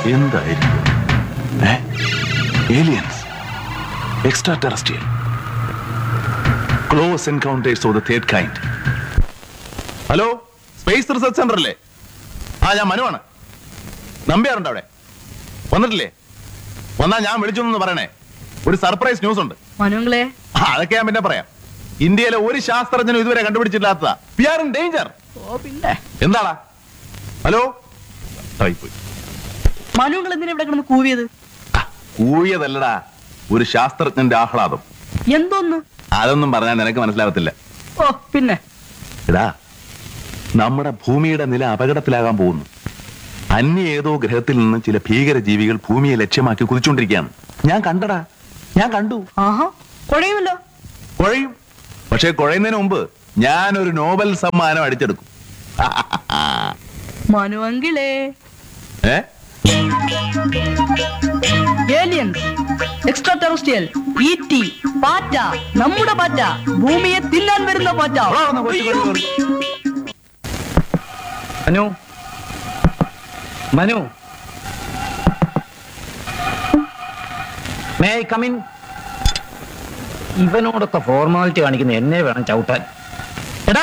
എന്തായിരിക്കും aliens extraterrestrial close encounters of the third kind hello space research centre അല്ലേ ആ ഞാൻ മനുവാണ് നമ്പ്യാറുണ്ട് അവിടെ വന്നിട്ടില്ലേ വന്നാ ഞാൻ വിളിച്ചു പറയണേ ഒരു സർപ്രൈസ് ന്യൂസ് ഉണ്ട് മനുങ്ങളെ ആ, അതൊക്കെ ഞാൻ പിന്നെ പറയാം ഇന്ത്യയിലെ ഒരു ശാസ്ത്രജ്ഞനും ഇതുവരെ കണ്ടുപിടിച്ചിട്ടില്ലാത്തതാ വി ആർ ഇൻ ഡേഞ്ചർ ഓ പിന്നെ എന്താടാ ഹലോ ആയിപ്പോയി. മനുങ്ങൾ എന്തിനാ ഇവിടെ കിടന്ന് കൂവിയത് ആ, കൂവിയതല്ലടാ ഒരു ശാസ്ത്രജ്ഞന്റെ ആഹ്ലാദം എന്തോന്ന് അതൊന്നും പറഞ്ഞാൽ നിനക്ക് മനസ്സിലാവത്തില്ല ഓ പിന്നെ എടാ നമ്മുടെ ഭൂമിയുടെ നില അപകടത്തിലാകാൻ പോകുന്നു അന്യ ഏതോ ഗ്രഹത്തിൽ നിന്ന് ചില ഭീകര ജീവികൾ ഭൂമിയെ ലക്ഷ്യമാക്കി കുതിച്ചുകൊണ്ടിരിക്കുകയാണ് ഞാൻ കണ്ടടാ ഞാൻ കണ്ടു ആഹാ കുഴയുമല്ലോ കുഴയും പക്ഷെ കുഴയുന്നതിന് മുമ്പ് ഞാനൊരു നോബൽ സമ്മാനം അടിച്ചെടുക്കും മനുവങ്കിളേ ഏ ഏലിയൻസ് എക്സ്ട്രാ ടെറസ്ട്രിയൽ ഈറ്റി പാറ്റ നമ്മുടെ പാറ്റ ഭൂമിയെ തിന്നാൻ വരുന്ന പാറ്റ അവിടെ വന്നോ, കൊച്ചു, അയ്യോ. കൊച്ചു, കൊച്ചു. മനു മനു മേ കമിൻ ഇവനോടൊക്കെ ഫോർമാലിറ്റി കാണിക്കുന്ന എന്നെ വേണം ചവിട്ടാൻ എടാ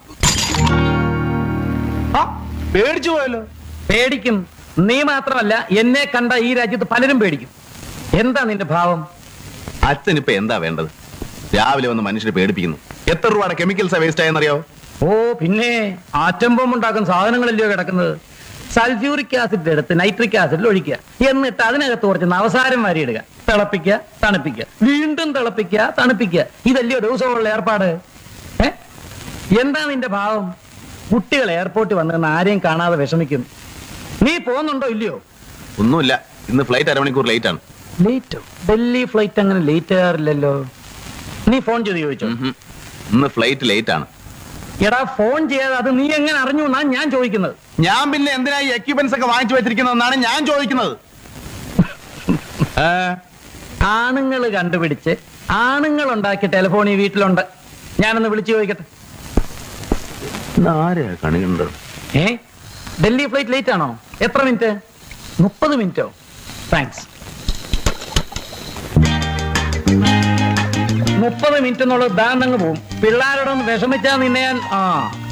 ആ, പേടിച്ചു പോയല്ലോ പേടിക്കും നീ മാത്രമല്ല എന്നെ കണ്ട ഈ രാജ്യത്ത് പലരും പേടിക്കും എന്താ നിന്റെ ഭാവം അച്ഛൻ ഇപ്പൊ എന്താ വേണ്ടത് രാവിലെ വന്ന് മനുഷ്യരെ പേടിപ്പിക്കുന്നു എത്ര രൂപയുടെ കെമിക്കൽസാ വേസ്റ്റ് ആയെന്നറിയോ ഓ പിന്നെ ആറ്റം ബോംബ് ഉണ്ടാക്കുന്ന സാധനങ്ങളല്ലയോ കിടക്കുന്നത് സൾഫ്യൂറിക് ആസിഡ് എടുത്ത് നൈട്രിക് ആസിഡിൽ ഒഴിക്കുക എന്നിട്ട് അതിനകത്ത് കുറച്ച് നവസാരം വാരിയിടുക തിളപ്പിക്കുക തണുപ്പിക്കുക വീണ്ടും തിളപ്പിക്കുക തണുപ്പിക്കുക ഇതല്ലയോ ദിവസമുള്ള ഏർപ്പാട് ഏ എന്താ നിന്റെ ഭാവം കുട്ടികൾ എയർപോർട്ടിൽ വന്നിരുന്ന ആരെയും കാണാതെ വിഷമിക്കും നീ പോകുന്നുണ്ടോ ഇല്ലയോ ഒന്നുമില്ല ഇന്ന് ഫ്ലൈറ്റ് അരമണിക്കൂർ ലേറ്റ് ആണ് ലേറ്റോ ഡൽഹി ഫ്ലൈറ്റ് അങ്ങനെ ലേറ്റ് ആകാറില്ലല്ലോ നീ ഫോൺ ചെയ്ത് ചോദിച്ചോ ഉം. ഇന്ന് ഫ്ലൈറ്റ് ലേറ്റ് ആണ് എടാ ഫോൺ ചെയ്യാതെ അത് നീ എങ്ങനെ അറിഞ്ഞു എന്നാ ഞാൻ ചോദിക്കുന്നത് ഞാൻ പിന്നെ എന്തിനാ ഈ എക്യുപ്മെന്റ്സ് ഒക്കെ വാങ്ങിച്ചു വെച്ചിരിക്കുന്നതെന്നാണ് ഞാൻ ചോദിക്കുന്നത് ഏ, ആണുങ്ങൾ കണ്ടുപിടിച്ച് ആണുങ്ങൾ ഉണ്ടാക്കിയ ടെലിഫോൺ ഈ വീട്ടിലുണ്ട് ഞാനൊന്ന് വിളിച്ചു ചോദിക്കട്ടെ ഇന്ന് ആരെയാ കണി കണ്ടത് ഏ ഡൽഹി ഫ്ലൈറ്റ് ലേറ്റ് ആണോ എത്ര മിനിറ്റ് മുപ്പത് മിനിറ്റോ താങ്ക്സ് മുപ്പത് മിനിറ്റ് എന്നുള്ളത് ദാണ്ടങ്ങ് പോവും പിള്ളേരോടൊന്ന് വിഷമിച്ചാ നിന്നെ ഞാൻ ആ